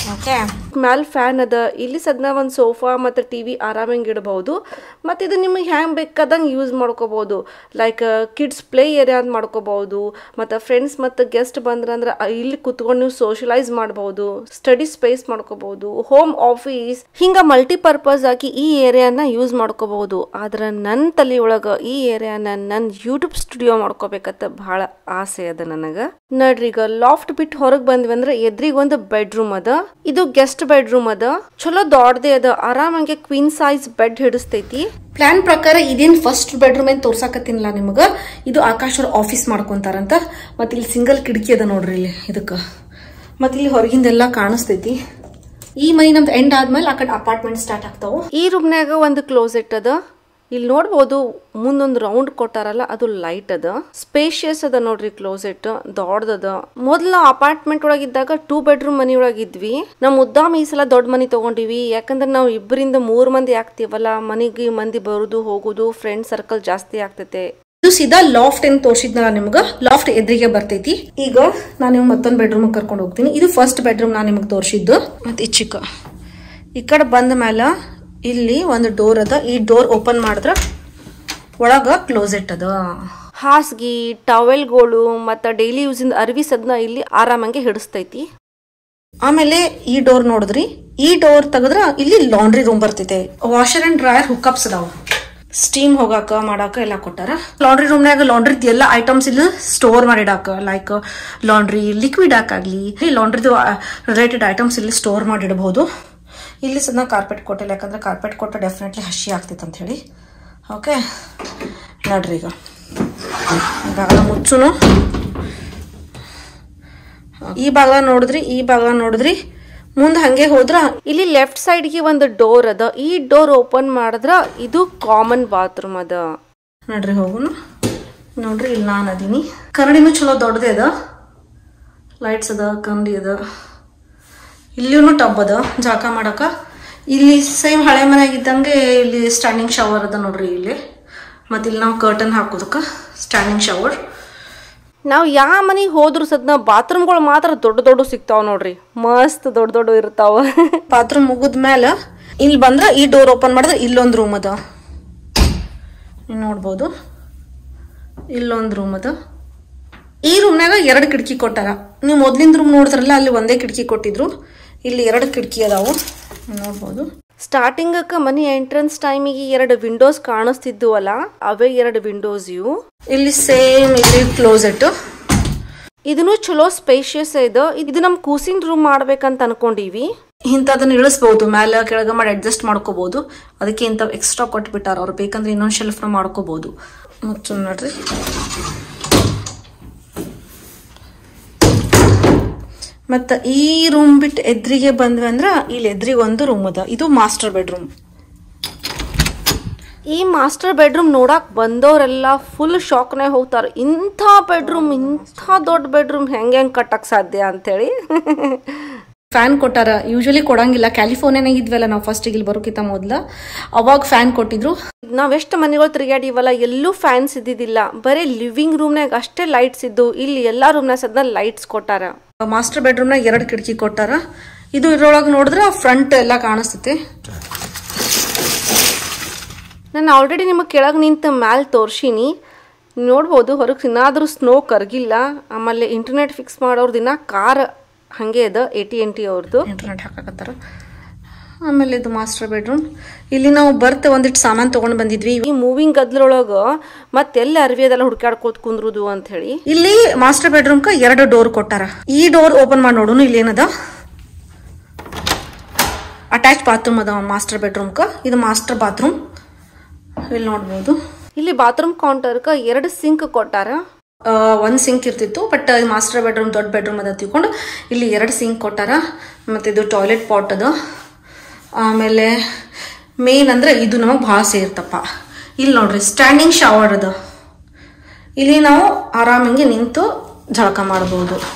ಓಕೆ ಮ್ಯಾಲ್ ಫ್ಯಾನ್ ಅದ ಇಲ್ಲಿ ಸದ್ನ ಒಂದು ಸೋಫಾ ಮತ್ತು ಟಿ ವಿ ಆರಾಮಂಗೆ ಇಡಬಹುದು ಮತ್ತು ಇದು ನಿಮಗೆ ಹ್ಯಾಂಗೆ ಬೇಕಾದಂಗೆ ಯೂಸ್ ಮಾಡ್ಕೋಬಹುದು ಲೈಕ್ ಕಿಡ್ಸ್ ಪ್ಲೇ ಏರಿಯಾ ಅಂತ ಮಾಡ್ಕೋಬಹುದು ಮತ್ತು ಫ್ರೆಂಡ್ಸ್ ಮತ್ತು ಗೆಸ್ಟ್ ಬಂದ್ರಂದ್ರೆ ಅ- ಇಲ್ಲಿ ಕುತ್ಕೊಂಡು ನೀವು ಸೋಷಲೈಸ್ ಮಾಡ್ಬೋದು ಸ್ಟಡಿ ಸ್ಪೇಸ್ ಮಾಡ್ಕೋಬಹುದು ಹೋಮ್ ಆಫೀಸ್ ಹಿಂಗ ಮಲ್ಟಿಪರ್ಪಸ್ ಆಗಿ ಈ ಏರಿಯಾನ ಯೂಸ್ ಮಾಡ್ಕೋಬಹುದು ಆದ್ರೆ ನನ್ನ ತಲೆ ಒಳಗೆ ಈ ಏರಿಯಾನ ನನ್ನ ಯೂಟ್ಯೂಬ್ ಸ್ಟುಡಿಯೋ ಮಾಡ್ಕೋಬೇಕಂತ ಬಹಳ ಆಸೆ ಅದ ನನಗೆ ನೋಡ್ರಿ ಈಗ ಲಾಫ್ಟ್ ಬಿಟ್ಟು ಹೊರಗೆ ಬಂದ್ವಿ ಅಂದ್ರೆ ಎದ್ರಿಗೆ ಒಂದು ಬೆಡ್ರೂಮ್ ಅದ ಇದು ಗೆಸ್ಟ್ ಬೆಡ್ರೂಮ್ ಅದ ಚಲೋ ದೊಡ್ಡದೇ ಅದ ಆರಾಮಾಗಿ ಕ್ವೀನ್ ಸೈಜ್ ಬೆಡ್ ಹಿಡಿಸ್ತೈತಿ ಪ್ಲಾನ್ ಪ್ರಕಾರ ಇದೇನ್ ಫಸ್ಟ್ ಬೆಡ್ರೂಮ್ ಏನ್ ತೋರ್ಸಾಕತ್ತೀನಿಲ್ಲ ನಿಮಗ ಇದು ಆಕಾಶ್ ಅವ್ರ ಆಫೀಸ್ ಮಾಡ್ಕೊಂತಾರಂತ ಮತ್ತೆ ಇಲ್ಲಿ ಸಿಂಗಲ್ ಕಿಟಕಿ ಅದ ನೋಡ್ರಿ ಇಲ್ಲಿ ಇದಕ್ಕ ಮತ್ತೆ ಇಲ್ಲಿ ಹೊರಗಿಂದೆಲ್ಲ ಕಾಣಿಸ್ತೈತಿ ಈ ಮನಿ ನಮ್ದು ಎಂಡ್ ಆದ್ಮೇಲೆ ಆ ಕಡೆ ಅಪಾರ್ಟ್ಮೆಂಟ್ ಸ್ಟಾರ್ಟ್ ಆಗ್ತಾವು ಈ ರೂಮ್ನ್ಯಾಗ ಒಂದು ಕ್ಲೋಸೆಟ್ ಅದ ಇಲ್ಲಿ ನೋಡ್ಬೋದು ಮುಂದೊಂದು ರೌಂಡ್ ಕೊಟ್ಟಾರಲ್ಲ ಅದು ಲೈಟ್ ಅದ ಸ್ಪೇಷಿಯಸ್ ಅದ ನೋಡ್ರಿ ಕ್ಲೋಸೆಟ್ ದೊಡ್ಡದದ ಮೊದ್ಲ ಅಪಾರ್ಟ್ಮೆಂಟ್ ಒಳಗಿದ್ದಾಗ ಟೂ ಬೆಡ್ರೂಮ್ ಮನಿ ಒಳಗಿದ್ವಿ ನಮ್ ಉದ್ದಾಮ ಈ ಸಲ ದೊಡ್ಡ ಮನಿ ತಗೊಂಡಿವಿ ಯಾಕಂದ್ರೆ ನಾವು ಇಬ್ಬರಿಂದ ಮೂರ್ ಮಂದಿ ಆಗ್ತೀವಲ್ಲ ಮನಿಗೆ ಮಂದಿ ಬರುದು ಹೋಗುದು ಫ್ರೆಂಡ್ ಸರ್ಕಲ್ ಜಾಸ್ತಿ ಆಗ್ತೈತೆ ಇದು ಸೀದಾ ಲಾಫ್ಟ್ ಏನ್ ತೋರ್ಸಿದ್ನಲ್ಲ ನಿಮ್ಗ ಲಾಫ್ಟ್ ಎದುರಿಗೆ ಬರ್ತೈತಿ ಈಗ ನಾನು ನಿಮ್ಗೆ ಮತ್ತೊಂದು ಬೆಡ್ರೂಮ್ ಕರ್ಕೊಂಡು ಹೋಗ್ತೀನಿ ಇದು ಫಸ್ಟ್ ಬೆಡ್ರೂಮ್ ನಾನು ನಿಮ್ಗೆ ತೋರಿಸಿದ್ದು ಮತ್ತೆ ಈ ಚಿಕ್ಕ ಈ ಕಡೆ ಬಂದ ಮೇಲೆ ಇಲ್ಲಿ ಒಂದು ಡೋರ್ ಅದ ಈ ಡೋರ್ ಓಪನ್ ಮಾಡಿದ್ರ ಒಳಗ ಕ್ಲೋಸೆಟ್ ಅದ ಹಾಸ್ಗಿ ಟವೆಲ್ಗಳು ಮತ್ತು ಡೈಲಿ ಯೂಸಿಂದ ಅರ್ವಿಸ್ ಅದನ್ನ ಇಲ್ಲಿ ಆರಾಮಾಗಿ ಹಿಡಿಸ್ತೈತಿ ಆಮೇಲೆ ಈ ಡೋರ್ ನೋಡಿದ್ರಿ ಈ ಡೋರ್ ತೆಗೆದ್ರ ಇಲ್ಲಿ ಲಾಂಡ್ರಿ ರೂಮ್ ಬರ್ತೈತೆ ವಾಷರ್ ಅಂಡ್ ಡ್ರೈಯರ್ ಹುಕ್ಅಪ್ಸ್ ಅದಾವ ಸ್ಟೀಮ್ ಹೋಗಾಕ ಮಾಡಾಕ ಎಲ್ಲ ಕೊಟ್ಟಾರ ಲಾಂಡ್ರಿ ರೂಮ್ನಾಗ ಲಾಂಡ್ರಿ ಎಲ್ಲ ಐಟಮ್ಸ್ ಇಲ್ಲಿ ಸ್ಟೋರ್ ಮಾಡಿಡಾಕ ಲೈಕ್ ಲಾಂಡ್ರಿ ಲಿಕ್ವಿಡ್ ಹಾಕಾಗ್ಲಿ ಲಾಂಡ್ರಿದು ರಿಲೇಟೆಡ್ ಐಟಮ್ಸ್ ಇಲ್ಲಿ ಸ್ಟೋರ್ ಮಾಡಿಡಬಹುದು ಇಲ್ಲಿ ಸದ್ನ ಕಾರ್ಪೆಟ್ ಕೊಟ್ಟಿಲ್ಲ ಯಾಕಂದ್ರೆ ಕಾರ್ಪೆಟ್ ಕೊಟ್ಟ ಡೆಫಿನೆಟ್ಲಿ ಹಸಿ ಆಗ್ತೈತೆ ಅಂತ ಹೇಳಿ ಓಕೆ ನೋಡ್ರಿ ಈಗ ಬಾಗಿಲ ಮುಚ್ಚುನು ಈ ಭಾಗ ನೋಡಿದ್ರಿ ಈ ಭಾಗ ನೋಡಿದ್ರಿ ಮುಂದೆ ಹಂಗೆ ಹೋದ್ರ ಇಲ್ಲಿ ಲೆಫ್ಟ್ ಸೈಡ್ಗೆ ಒಂದು ಡೋರ್ ಅದ ಈ ಡೋರ್ ಓಪನ್ ಮಾಡಿದ್ರ ಇದು ಕಾಮನ್ ಬಾತ್ರೂಮ್ ಅದ ನೋಡ್ರಿ ಹೋಗುನು ನೋಡ್ರಿ ಇಲ್ಲಿ ನಾನು ಅದೀನಿ ಕನ್ನಡಿನೂ ಚಲೋ ದೊಡ್ಡದೇ ಅದ ಲೈಟ್ಸ್ ಅದ ಕನ್ನಡಿ ಅದ ಇಲ್ಲಿಯೂ ಟಬ್ ಅದ ಜಾಕ ಮಾಡಕ ಇಲ್ಲಿ ಸೇಮ್ ಹಳೆ ಮನೆಯಾಗಿದ್ದಂಗೆ ಇಲ್ಲಿ ಸ್ಟ್ಯಾಂಡಿಂಗ್ ಶವರ್ ಅದ ನೋಡ್ರಿ ಇಲ್ಲಿ ಮತ್ತೆ ಇಲ್ಲಿ ನಾವು ಕರ್ಟನ್ ಹಾಕೋದಕ್ಕ ಸ್ಟ್ಯಾಂಡಿಂಗ್ ಶವರ್ ನಾವು ಯಾವ ಮನೆಗೆ ಹೋದ್ರು ಸದ್ನ ಬಾತ್ರೂಮ್ಗಳು ಮಾತ್ರ ದೊಡ್ಡ ದೊಡ್ಡ ಸಿಗ್ತಾವ ನೋಡ್ರಿ ಮಸ್ತ್ ದೊಡ್ಡ ದೊಡ್ಡ ಇರ್ತಾವ ಬಾತ್ರೂಮ್ ಮುಗಿದ ಮೇಲೆ ಇಲ್ಲಿ ಬಂದ್ರೆ ಈ ಡೋರ್ ಓಪನ್ ಮಾಡಿದ್ರೆ ಇಲ್ಲೊಂದು ರೂಮ್ ಅದ ನೀವು ನೋಡ್ಬೋದು ಇಲ್ಲೊಂದು ರೂಮ್ ಅದ ಈ ರೂಮ್ನಾಗ ಎರಡು ಕಿಟಕಿ ಕೊಟ್ಟಾರ ನೀವು ಮೊದ್ಲಿಂದ ರೂಮ್ ನೋಡಿದ್ರಲ್ಲ ಅಲ್ಲಿ ಒಂದೇ ಕಿಟಕಿ ಕೊಟ್ಟಿದ್ರು ಇಲ್ಲಿ ಎರಡು ಕಿಟಕಿ ಅದಾವು ನೀವ್ ನೋಡ್ಬೋದು ಸ್ಟಾರ್ಟಿಂಗಕ್ಕೆ ಮನಿ ಎಂಟ್ರೆನ್ಸ್ ಟೈಮಿಗೆ ಎರಡು ವಿಂಡೋಸ್ ಕಾಣಿಸ್ತಿದ್ವು ಅಲ್ಲ ಅವೇ ಎರಡು ವಿಂಡೋಸ್ ಇವು ಇಲ್ಲಿ ಸೇಮ್ ಇಲ್ಲಿ ಕ್ಲೋಸೆಟ್ ಇದನ್ನು ಚಲೋ ಸ್ಪೇಷಿಯಸ್ ಇದೆ ಇದು ನಮ್ ಕೂಸಿನ ರೂಮ್ ಮಾಡ್ಬೇಕಂತ ಅನ್ಕೊಂಡಿವಿ ಇಂಥದನ್ನ ಇಳಿಸ್ಬೋದು ಮೇಲೆ ಕೆಳಗೆ ಮಾಡಿ ಅಡ್ಜಸ್ಟ್ ಮಾಡ್ಕೋಬಹುದು ಅದಕ್ಕೆ ಇಂಥ ಎಕ್ಸ್ಟ್ರಾ ಕೊಟ್ಬಿಟ್ಟಾರ ಅವ್ರು ಬೇಕಂದ್ರೆ ಇನ್ನೊಂದು ಶೆಲ್ಫ್ನ ಮಾಡ್ಕೋಬಹುದು ಮತ್ತು ನೋಡ್ರಿ ಮತ್ತು ಈ ರೂಮ್ ಬಿಟ್ಟು ಎದ್ರಿಗೆ ಬಂದ್ವಿ ಅಂದ್ರೆ ಇಲ್ಲಿ ಎದ್ರಿಗೆ ಒಂದು ರೂಮ್ ಅದ ಇದು ಮಾಸ್ಟರ್ ಬೆಡ್ರೂಮ್ ಈ ಮಾಸ್ಟರ್ ಬೆಡ್ರೂಮ್ ನೋಡಕ್ ಬಂದವರೆಲ್ಲ ಫುಲ್ ಶಾಕ್ನೇ ಹೋಗ್ತಾರೆ ಇಂಥ ಬೆಡ್ರೂಮ್ ಇಂಥ ದೊಡ್ಡ ಬೆಡ್ರೂಮ್ ಹೆಂಗೆ ಹೆಂಗೆ ಕಟ್ಟಕ್ ಸಾಧ್ಯ ಅಂತೇಳಿ ಫ್ಯಾನ್ ಕೊಟ್ಟಾರ ಯೂಶಲಿ ಕೊಡಂಗಿಲ್ಲ ಕ್ಯಾಲಿಫೋರ್ನಿಯಾನಾಗ ಇದ್ವಲ್ಲ ನಾವು ಫಸ್ಟ್ ಇಲ್ಲಿ ಬರೋಕ್ಕಿಂತ ಮೊದ್ಲ ಅವಾಗ ಫ್ಯಾನ್ ಕೊಟ್ಟಿದ್ರು ನಾವೆಷ್ಟು ಮನೆಗಳು ತಿರುಗಾಡಿವಲ್ಲ ಎಲ್ಲೂ ಫ್ಯಾನ್ಸ್ ಇದ್ದಿದ್ದಿಲ್ಲ ಬರೀ ಲಿವಿಂಗ್ ರೂಮ್ನಾಗ ಅಷ್ಟೇ ಲೈಟ್ಸ್ ಇದ್ದು ಇಲ್ಲಿ ಎಲ್ಲಾ ರೂಮ್ನಾಗ ಸದ್ದ ಲೈಟ್ಸ್ ಕೊಟ್ಟಾರ ಮಾಸ್ಟರ್ ಬೆಡ್ರೂಮ್ನಾಗ ಎರಡು ಕಿಟಕಿ ಕೊಟ್ಟಾರ ಇದು ಇದ್ರೊಳಗೆ ನೋಡಿದ್ರೆ ಫ್ರಂಟ್ ಎಲ್ಲ ಕಾಣಿಸ್ತೈತಿ ನಾನು ಆಲ್ರೆಡಿ ನಿಮಗೆ ಕೆಳಗೆ ನಿಂತ ಮ್ಯಾಲೆ ತೋರ್ಸಿನಿ ನೋಡ್ಬೋದು ಹೊರಗೆ ಏನಾದರೂ ಸ್ನೋ ಕರ್ಗಿಲ್ಲ ಆಮೇಲೆ ಇಂಟರ್ನೆಟ್ ಫಿಕ್ಸ್ ಮಾಡೋರು ದಿನ ಕಾರ್ ಹಾಗೆ ಅದ ಎ ಟಿ ಎನ್ ಟಿ ಅವ್ರದ್ದು ಇಂಟರ್ನೆಟ್ ಹಾಕಕತ್ತಾರ ಆಮೇಲೆ ಇದು ಮಾಸ್ಟರ್ ಬೆಡ್ರೂಮ್ ಇಲ್ಲಿ ನಾವು ಬರ್ತ ಒಂದಿಟ್ಟು ಸಾಮಾನು ತೊಗೊಂಡು ಬಂದಿದ್ವಿ ಈ ಮೂವಿಂಗ್ ಗದ್ಲೊಳಗೆ ಮತ್ತೆಲ್ಲ ಅರ್ವಿ ಅದೆಲ್ಲ ಹುಡ್ಕಾಡ್ಕೋತ ಕುಂದ್ರುದು ಅಂತ ಹೇಳಿ ಇಲ್ಲಿ ಮಾಸ್ಟರ್ ಬೆಡ್ರೂಮ್ಕ ಎರಡು ಡೋರ್ ಕೊಟ್ಟಾರ ಈ ಡೋರ್ ಓಪನ್ ಮಾಡಿ ನೋಡುನು ಇಲ್ಲಿ ಏನದ ಅಟ್ಯಾಚ್ ಬಾತ್ರೂಮ್ ಅದ ಮಾಸ್ಟರ್ ಬೆಡ್ರೂಮ್ಕ ಇದು ಮಾಸ್ಟರ್ ಬಾತ್ರೂಮ್ ಇಲ್ಲಿ ನೋಡ್ಬೋದು ಇಲ್ಲಿ ಬಾತ್ರೂಮ್ ಕೌಂಟರ್ಕ ಎರಡು ಸಿಂಕ್ ಕೊಟ್ಟಾರ ಆ, ಒಂದ್ ಸಿಂಕ್ ಇರ್ತಿತ್ತು ಬಟ್ ಮಾಸ್ಟರ್ ಬೆಡ್ರೂಮ್ ದೊಡ್ಡ ಬೆಡ್ರೂಮ್ ಅದ ತಿಳ್ಕೊಂಡು ಇಲ್ಲಿ ಎರಡು ಸಿಂಕ್ ಕೊಟ್ಟಾರ ಮತ್ತೆ ಇದು ಟಾಯ್ಲೆಟ್ ಪಾಟ್ ಅದ ಆಮೇಲೆ ಮೇನ್ ಅಂದ್ರೆ ಇದು ನಮಗೆ ಭಾಳ ಸೇರ್ತಪ್ಪ ಇಲ್ಲಿ ನೋಡ್ರಿ ಸ್ಟ್ಯಾಂಡಿಂಗ್ ಶವರ್ ಅದ ಇಲ್ಲಿ ನಾವು ಆರಾಮಾಗಿ ನಿಂತು ಜಳಕ ಮಾಡ್ಬೋದು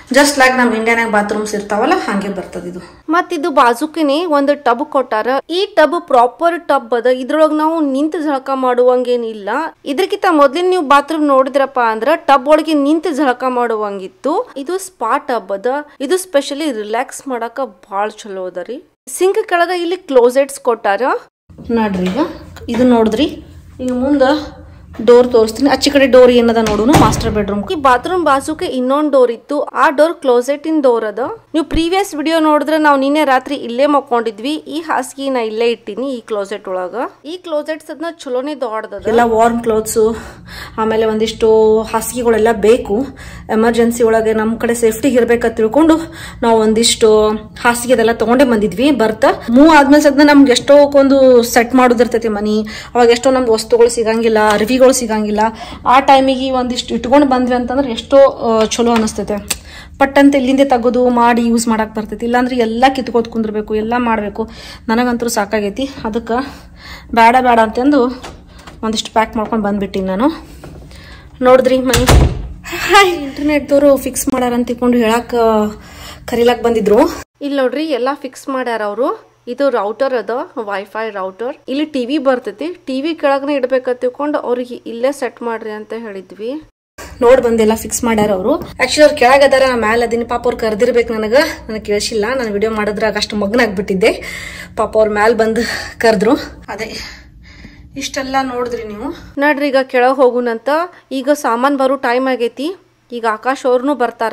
ಜಸ್ಟ್ ಲೈಕ್ ನಮ್ ಇಂಡಿಯಾನಾಗ ಬಾತ್ರೂಮ್ಸ್ ಇರ್ತಾವಲ್ಲ ಹಂಗೆ ಬರ್ತದ ಇದು ಮತ್ ಇದು ಬಾಜುಕಿನಿ ಒಂದು ಟಬ್ ಕೊಟ್ಟಾರ ಈ ಟಬ್ ಪ್ರಾಪರ್ ಟಬ್ ಅದ ಇದ್ರೊಳಗ ನಾವು ನಿಂತು ಜಳಕ ಮಾಡುವಂಗೇನಿಲ್ಲ ಇದ್ರಕಿಂತ ಮೊದ್ಲಿನ ನೀವು ಬಾತ್ರೂಮ್ ನೋಡಿದ್ರಪ್ಪ ಅಂದ್ರ ಟಬ್ ಒಳಗೆ ನಿಂತು ಜಳಕ ಮಾಡುವಂಗಿತ್ತು ಇದು ಸ್ಪಾ ಟಬ್ ಅದ ಇದು ಸ್ಪೆಷಲಿ ರಿಲ್ಯಾಕ್ಸ್ ಮಾಡಾಕ ಭಾಳ ಚಲೋ ಅದ ರೀ ಸಿಂಕ್ ಕೆಳಗ ಇಲ್ಲಿ ಕ್ಲೋಸೆಟ್ಸ್ ಕೊಟ್ಟಾರ ನೋಡ್ರಿ ಈಗ ಇದು ನೋಡಿದ್ರಿ ಈಗ ಮುಂದ ಡೋರ್ ತೋರಿಸ್ತೀನಿ ಆಚೆ ಕಡೆ ಡೋರ್ ಏನದ ನೋಡುನು ಮಾಸ್ಟರ್ ಬೆಡ್ರೂಮ್ ಈ ಬಾತ್ರೂಮ್ ಬಾಜುಕೆ ಇನ್ನೊಂದ್ ಡೋರ್ ಇತ್ತು ಆ ಡೋರ್ ಕ್ಲೋಸೆಟ್ ಇನ್ ಡೋರ್ ಅದ ನೀವು ಪ್ರೀವಿಯಸ್ ವಿಡಿಯೋ ನೋಡಿದ್ರೆ ನಾವು ನಿನ್ನೆ ರಾತ್ರಿ ಇಲ್ಲೇ ಮಕ್ಕೊಂಡಿದ್ವಿ ಈ ಹಾಸಿಗೆ ನಾ ಇಲ್ಲೇ ಇಟ್ಟಿನಿ ಈ ಕ್ಲೋಸೆಟ್ ಒಳಗ ಈ ಕ್ಲೋಸೆಟ್ಸ್ ಅದನ್ನ ಚಲೋನೇ ದೊಡ್ಡದ ಎಲ್ಲ ವಾರ್ಮ್ ಕ್ಲೋತ್ಸು ಆಮೇಲೆ ಒಂದಿಷ್ಟು ಹಾಸಿಗೆಗಳೆಲ್ಲ ಬೇಕು ಎಮರ್ಜೆನ್ಸಿ ಒಳಗೆ ನಮ್ಮ ಕಡೆ ಸೇಫ್ಟಿಗೆ ಇರ್ಬೇಕಂತ ತಿಳ್ಕೊಂಡು ನಾವು ಒಂದಿಷ್ಟು ಹಾಸಿಗೆ ಅದೆಲ್ಲ ತಗೊಂಡೇ ಬಂದಿದ್ವಿ ಬರ್ತಾ ಮೂವ್ ಆದ್ಮೇಲೆ ಸದ್ನ ನಮ್ಗೆ ಎಷ್ಟೋ ಒಂದು ಸೆಟ್ ಮಾಡೋದಿರ್ತೈತಿ ಮನಿ ಅವಾಗ ಎಷ್ಟೋ ನಮ್ದು ವಸ್ತುಗಳು ಸಿಗಂಗಿಲ್ಲ ಅರ್ವಿಗಳು ಸಿಗಂಗಿಲ್ಲ ಆ ಟೈಮಿಗೆ ಒಂದಿಷ್ಟು ಇಟ್ಕೊಂಡು ಬಂದ್ವಿ ಅಂತಂದ್ರೆ ಎಷ್ಟೋ ಆ, ಚಲೋ ಅನಿಸ್ತೈತೆ ಪಟ್ ಅಂತ ಇಲ್ಲಿಂದ ತೆಗೆದು ಮಾಡಿ ಯೂಸ್ ಮಾಡಕ್ ಬರ್ತೈತಿ ಇಲ್ಲಾಂದ್ರೆ ಎಲ್ಲ ಕಿತ್ಕೋತ್ ಕುಂದಿರ್ಬೇಕು ಎಲ್ಲ ಮಾಡಬೇಕು ನನಗಂತೂ ಸಾಕಾಗೈತಿ ಅದಕ್ಕೆ ಬೇಡ ಬೇಡ ಅಂತಂದು ಒಂದಿಷ್ಟು ಪ್ಯಾಕ್ ಮಾಡ್ಕೊಂಡು ಬಂದ್ಬಿಟ್ಟಿನಿ ನಾನು ನೋಡಿದ್ರಿ ಮನೆ ಇಂಟರ್ನೆಟ್ದವರು ಫಿಕ್ಸ್ ಮಾಡ್ಯಾರ ಅಂತ ತಿಳ್ಕೊಂಡು ಹೇಳಕ್ ಕರೀಲಾಕ್ ಬಂದಿದ್ರು ಇಲ್ಲಿ ನೋಡ್ರಿ ಎಲ್ಲಾ ಫಿಕ್ಸ್ ಮಾಡ್ಯಾರ ಅವರು ಇದು ರೌಟರ್ ಅದ ವೈಫೈ ರೌಟರ್ ಇಲ್ಲಿ ಟಿವಿ ಬರ್ತೈತಿ ಟಿವಿ ಕೆಳಗನೆ ಇಡ್ಬೇಕಂತ ತಿಳ್ಕೊಂಡು ಅವ್ರಿಗೆ ಇಲ್ಲೇ ಸೆಟ್ ಮಾಡ್ರಿ ಅಂತ ಹೇಳಿದ್ವಿ ನೋಡ್ ಬಂದೆಲ್ಲ ಫಿಕ್ಸ್ ಮಾಡ್ಯಾರ ಅವರು ಆಕ್ಚುಲಿ ಅವ್ರು ಕೆಳಗದಾರ ನಾ ಮ್ಯಾಲ ಅದೀನಿ ಪಾಪ ಅವ್ರು ಕರ್ದಿರ್ಬೇಕು ನನಗ ನನಗೆ ಕೇಳಿಸಿಲ್ಲ ನಾನು ವಿಡಿಯೋ ಮಾಡಿದ್ರಾಗ ಅಷ್ಟು ಮಗ್ನಾಗ್ಬಿಟ್ಟಿದ್ದೆ ಪಾಪ ಅವ್ರ ಮ್ಯಾಲ ಬಂದು ಕರೆದ್ರು ಅದೇ ಇಷ್ಟೆಲ್ಲ ನೋಡಿದ್ರಿ ನೀವು ನೋಡ್ರಿ ಈಗ ಕೆಳಗೆ ಹೋಗುನಂತ ಈಗ ಸಾಮಾನ್ ಬರೋ ಟೈಮ್ ಆಗೈತಿ ಈಗ ಆಕಾಶ್ ಅವ್ರನು ಬರ್ತಾರ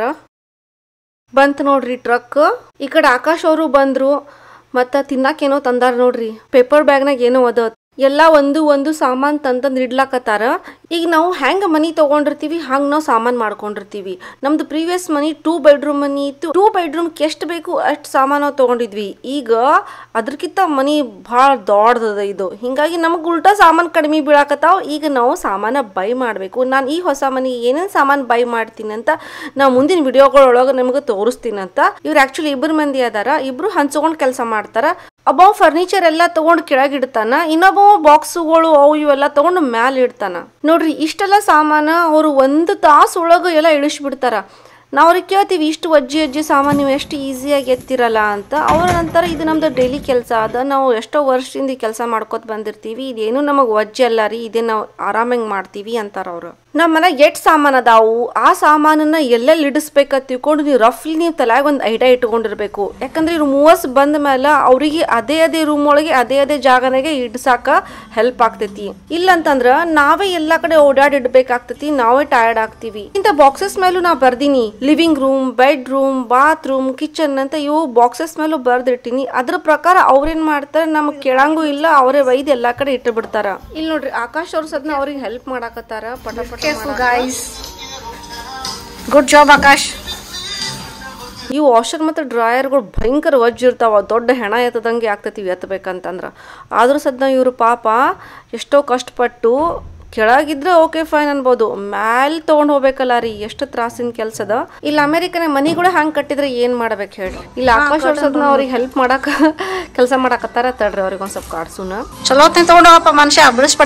ಬಂತ್ ನೋಡ್ರಿ ಟ್ರಕ್ ಈ ಕಡೆ ಆಕಾಶ್ ಅವರು ಬಂದ್ರು ಮತ್ತ ತಿನ್ನಾಕೇನೋ ತಂದಾರ ನೋಡ್ರಿ ಪೇಪರ್ ಬ್ಯಾಗ್ನಾಗ ಏನೋ ಅದ ಎಲ್ಲ ಒಂದು ಒಂದು ಸಾಮಾನ್ ತಂತಂದ್ ಇಡ್ಲಾಕತ್ತಾರ ಈಗ ನಾವು ಹೆಂಗ ಮನಿ ತಗೊಂಡಿರ್ತೀವಿ ಹಂಗ ನಾವು ಸಾಮಾನ್ ಮಾಡ್ಕೊಂಡಿರ್ತೀವಿ ನಮ್ದು ಪ್ರೀವಿಯಸ್ ಮನಿ ಟೂ ಬೆಡ್ರೂಮ್ ಮನಿ ಇತ್ತು ಟೂ ಬೆಡ್ರೂಮ್ಗೆ ಎಷ್ಟು ಬೇಕು ಅಷ್ಟು ಸಾಮಾನು ನಾವು ತಗೊಂಡಿದ್ವಿ ಈಗ ಅದ್ರಕ್ಕಿಂತ ಮನಿ ಭಾಳ ದೊಡ್ಡದದ ಇದು ಹಿಂಗಾಗಿ ನಮಗೆ ಉಲ್ಟಾ ಸಾಮಾನು ಕಡಿಮೆ ಬೀಳಾಕತ್ತಾವ ಈಗ ನಾವು ಸಾಮಾನ ಬೈ ಮಾಡಬೇಕು ನಾನು ಈ ಹೊಸ ಮನೆಗೆ ಏನೇನು ಸಾಮಾನು ಬೈ ಮಾಡ್ತೀನಿ ಅಂತ ನಾವು ಮುಂದಿನ ವಿಡಿಯೋಗಳೊಳಗೆ ನಿಮಗೆ ತೋರಿಸ್ತೀನಂತ ಇವ್ರು ಆ್ಯಕ್ಚುಲಿ ಇಬ್ಬರು ಮಂದಿ ಅದಾರ ಇಬ್ರು ಹಂಚ್ಕೊಂಡು ಕೆಲಸ ಮಾಡ್ತಾರ ಒಬ್ಬ ಫರ್ನಿಚರ್ ಎಲ್ಲ ತಗೊಂಡು ಕೆಳಗಿಡ್ತಾನ ಇನ್ನೊಬ್ಬ ಬಾಕ್ಸುಗಳು ಅವು ಇವೆಲ್ಲ ತಗೊಂಡು ಮ್ಯಾಲ ಇಡ್ತಾನ ನೋಡ್ರಿ ಇಷ್ಟೆಲ್ಲ ಸಾಮಾನ ಅವರು ಒಂದು ತಾಸು ಒಳಗೆ ಎಲ್ಲ ಇಳಿಸ್ಬಿಡ್ತಾರ ನಾವು ಅವ್ರಿಗೆ ಕೇಳ್ತೀವಿ ಇಷ್ಟು ಅಜ್ಜಿ ಅಜ್ಜಿ ಸಾಮಾನು ನೀವು ಎಷ್ಟು ಈಸಿಯಾಗಿ ಎತ್ತಿರಲ್ಲ ಅಂತ ಅವ್ರ ನಂತರ ಇದು ನಮ್ದು ಡೈಲಿ ಕೆಲಸ ಅದ ನಾವು ಎಷ್ಟೋ ವರ್ಷದಿಂದ ಈ ಕೆಲಸ ಮಾಡ್ಕೊತ ಬಂದಿರ್ತೀವಿ ಇದೇನು ನಮಗೆ ವಜ್ಜೆ ಅಲ್ಲ ರೀ ಇದೇ ನಾವು ಆರಾಮಾಗಿ ಮಾಡ್ತೀವಿ ಅಂತಾರ ಅವರು ನಮ್ಮ ಮನೆಗೆ ಎಷ್ಟು ಸಾಮಾನು ಅದಾವು ಆ ಸಾಮಾನನ್ನ ಎಲ್ಲೆಲ್ಲಿ ಇಡಿಸ್ಬೇಕಂತ ತಿಳ್ಕೊಂಡು ನೀವು ರಫ್ಲಿ ನೀವು ತಲೆಯಾಗ ಒಂದು ಐಡಿಯಾ ಇಟ್ಕೊಂಡಿರ್ಬೇಕು ಯಾಕಂದ್ರೆ ಇವ್ರು ಮೂವಸ್ ಬಂದ ಮೇಲೆ ಅವರಿಗೆ ಅದೇ ಅದೇ ರೂಮ್ ಒಳಗೆ ಅದೇ ಅದೇ ಜಾಗನಾಗೆ ಇಡ್ಸಾಕ ಹೆಲ್ಪ್ ಆಗ್ತೈತಿ ಇಲ್ಲಂತಂದ್ರ ನಾವೇ ಎಲ್ಲಾ ಕಡೆ ಓಡಾಡಿ ಇಡ್ಬೇಕಾಗ್ತೈತಿ ನಾವೇ ಟಯರ್ಡ್ ಆಗ್ತೀವಿ ಇಂಥ ಬಾಕ್ಸಸ್ ಮೇಲೂ ನಾ ಬರ್ದೀನಿ living room bed room bathroom kitchen ಅಂತ ಇವು ಬಾಕ್ಸಸ್ ಮೇಲೂ ಬರ್ದಿಟ್ಟಿನಿ ಅದ್ರ ಪ್ರಕಾರ ಅವ್ರೇನ್ ಮಾಡ್ತಾರೆ ನಮ್ಗೆ ಕೇಳಂಗೂ ಇಲ್ಲ ಅವರೇ ಒಯ್ದು ಎಲ್ಲಾ ಕಡೆ ಇಟ್ಟು ಬಿಡ್ತಾರ ಇಲ್ಲಿ ನೋಡ್ರಿ ಆಕಾಶ್ ಅವ್ರ ಸದ್ನ ಅವ್ರಿಗೆ ಹೆಲ್ಪ್ ಮಾಡಾಕತ್ತಾರ ಪಟ ಪಟ ಗೈಸ್ ಗುಡ್ ಜಾಬ್ ಆಕಾಶ್ ಈ ವಾಷರ್ ಮತ್ತು ಡ್ರಾಯರ್ಗಳು ಭಯಂಕರ ವಜ್ಜ ಇರ್ತಾವ ದೊಡ್ಡ ಹೆಣ ಎತ್ತದಂಗೆ ಆಗ್ತೈತಿ ಇವ್ ಎತ್ತಬೇಕಂತಂದ್ರ ಆದ್ರೂ ಸದ್ನ ಇವ್ರ ಪಾಪ ಎಷ್ಟೋ ಕಷ್ಟಪಟ್ಟು ಕೆಳಗಿದ್ರೆ ಓಕೆ ಫೈನ್ ಅನ್ಬೋದು ಮ್ಯಾಲ್ ತೊಗೊಂಡ್ ಹೋಗ್ಬೇಕಲ್ಲ ರೀ ಎಷ್ಟು ತ್ರಾಸಿನ ಕೆಲ್ಸದ ಇಲ್ಲಿ ಅಮೆರಿಕನ ಮನಿಗಳು ಹಂಗ್ ಕಟ್ಟಿದ್ರೆ ಏನ್ ಮಾಡ್ಬೇಕು ಹೇಳ್ರಿ ಇಲ್ಲಿ ಆಕಾಶ ಸದ್ನ ಅವ್ರಿಗೆ ಹೆಲ್ಪ್ ಮಾಡಾಕ ಕೆಲಸ ಮಾಡಾಕತ್ತಾರ ತಡ್ರಿ ಅವ್ರಿಗೆ ಒಂದ್ ಸ್ವಲ್ಪ ಕಾಡ್ಸುನ ಚಲೋ ಹೊತ್ತಿನ ತಗೊಂಡವಪ್ಪ ಮನುಷ್ಯ ಬಿಡಿಸ್ಬೇಡ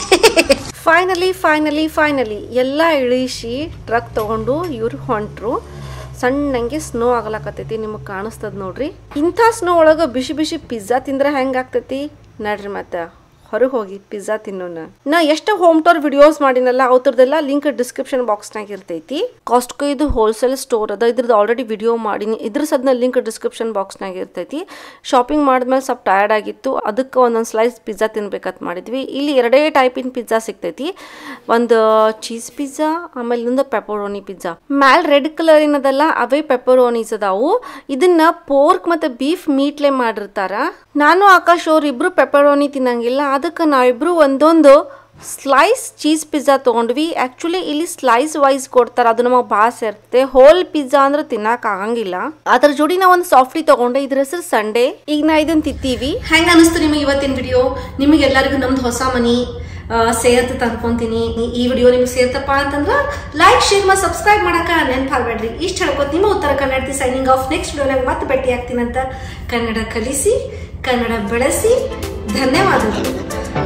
ಫೈನಲಿ ಫೈನಲಿ ಫೈನಲಿ ಎಲ್ಲ ಇಳಿಸಿ ಟ್ರಕ್ ತಗೊಂಡು ಇವ್ರು ಹೊಂಟ್ರು ಸಣ್ಣಂಗೆ ಸ್ನೋ ಆಗ್ಲಾಕತ್ತೈತಿ ನಿಮಗೆ ಕಾಣಿಸ್ತದ ನೋಡ್ರಿ ಇಂಥ ಸ್ನೋ ಒಳಗೆ ಬಿಸಿ ಬಿಸಿ ಪಿಜ್ಜಾ ತಿಂದ್ರೆ ಹೆಂಗಾಗ್ತೈತಿ ನಡ್ರಿ ಮತ್ತೆ ಹೊರಗೆ ಹೋಗಿ ಪಿಜ್ಜಾ ತಿನ್ನೋಣ ನಾ ಎಷ್ಟು ಹೋಮ್ ಟೋರ್ ವಿಡಿಯೋಸ್ ಮಾಡಿನಲ್ಲ ಅವ್ರದ್ದೆಲ್ಲ ಲಿಂಕ್ ಡಿಸ್ಕ್ರಿಪ್ಷನ್ ಬಾಕ್ಸ್ನಾಗ ಇರ್ತೈತಿ ಕಾಸ್ಟ್ಕೋ ಇದು ಹೋಲ್ಸೇಲ್ ಸ್ಟೋರ್ ಅದ ಇದ್ರದ್ದು ಆಲ್ರೆಡಿ ವಿಡಿಯೋ ಮಾಡೀನಿ ಇದ್ರ ಸದ್ನ ಲಿಂಕ್ ಡಿಸ್ಕ್ರಿಪ್ಷನ್ ಬಾಕ್ಸ್ನಾಗ ಇರ್ತೈತಿ ಶಾಪಿಂಗ್ ಮಾಡಿದ್ಮೇಲೆ ಸ್ವಲ್ಪ ಟಯರ್ಡ್ ಆಗಿತ್ತು ಅದಕ್ಕೆ ಒಂದೊಂದು ಸ್ಲೈಸ್ ಪಿಜ್ಜಾ ತಿನ್ಬೇಕಂತ ಮಾಡಿದ್ವಿ ಇಲ್ಲಿ ಎರಡೇ ಟೈಪಿನ ಪಿಜ್ಜಾ ಸಿಗ್ತೈತಿ ಒಂದು ಚೀಸ್ ಪಿಜ್ಜಾ ಆಮೇಲೆ ಇನ್ನೊಂದು ಪೆಪರೋನಿ ಪಿಜ್ಜಾ ಮ್ಯಾಲ್ ರೆಡ್ ಕಲರ್ ಏನದಲ್ಲ ಅವೇ ಪೆಪರೋನೀಸ್ ಅದಾವು ಇದನ್ನ ಪೋರ್ಕ್ ಮತ್ತೆ ಬೀಫ್ ಮೀಟ್ಲೆ ಮಾಡಿರ್ತಾರ ನಾನು ಆಕಾಶ್ ಅವ್ರು ಇಬ್ರು ಪೆಪರೋನಿ ತಿನ್ನಂಗಿಲ್ಲ ಅದಕ್ಕೆ ನಾವಿಬ್ರು ಒಂದೊಂದು ಸ್ಲೈಸ್ ಚೀಸ್ ಪಿಜ್ಜಾ ತೊಗೊಂಡ್ವಿ ಆ್ಯಕ್ಚುಲಿ ಇಲ್ಲಿ ಸ್ಲೈಸ್ ವೈಸ್ ಕೊಡ್ತಾರೆ ಅದು ನಮಗೆ ಭಾಳ ಸೇರ್ತದೆ ಹೋಲ್ ಪಿಜ್ಜಾ ಅಂದ್ರೆ ತಿನ್ನಕ್ ಆಗಂಗಿಲ್ಲ ಅದ್ರ ಜೋಡಿ ನಾ ಒಂದು ಸಾಫ್ಟಿ ತಗೊಂಡೆ ಇದ್ರ ಹೆಸರು ಸಂಡೇ ಈಗ ನಾ ಇದನ್ನ ತಿತ್ತೀವಿ ಹೆಂಗ ಅನಿಸ್ತು ನಿಮಗೆ ಇವತ್ತಿನ ವಿಡಿಯೋ ನಿಮಗೆಲ್ಲರಿಗೂ ನಮ್ದು ಹೊಸ ಮನಿ ಸೇರ್ತ ಅನ್ಕೊಂತೀನಿ ಈ ವಿಡಿಯೋ ನಿಮ್ಗೆ ಸೇರ್ತಪ್ಪ ಅಂತಂದ್ರ ಲೈಕ್ ಶೇರ್ ಮಾಡಿ ಸಬ್ಸ್ಕ್ರೈಬ್ ಮಾಡಕ ನೆನ್ಪಾಗ್ಬೇಡ್ರಿ ಇಷ್ಟ ಹೇಳ್ಕೊತ ನಿಮ್ಮ ಉತ್ತರ ಕನ್ನಡತಿ ಸೈನಿಂಗ್ ಆಫ್ ನೆಕ್ಸ್ಟ್ ವಿಡಿಯೋನಾಗ ಮತ್ತೆ ಭೇಟಿ ಆಗ್ತೀನಂತ ಕನ್ನಡ ಕಲಿಸಿ ಕನ್ನಡ ಬೆಳೆಸಿ ಧನ್ಯವಾದಗಳು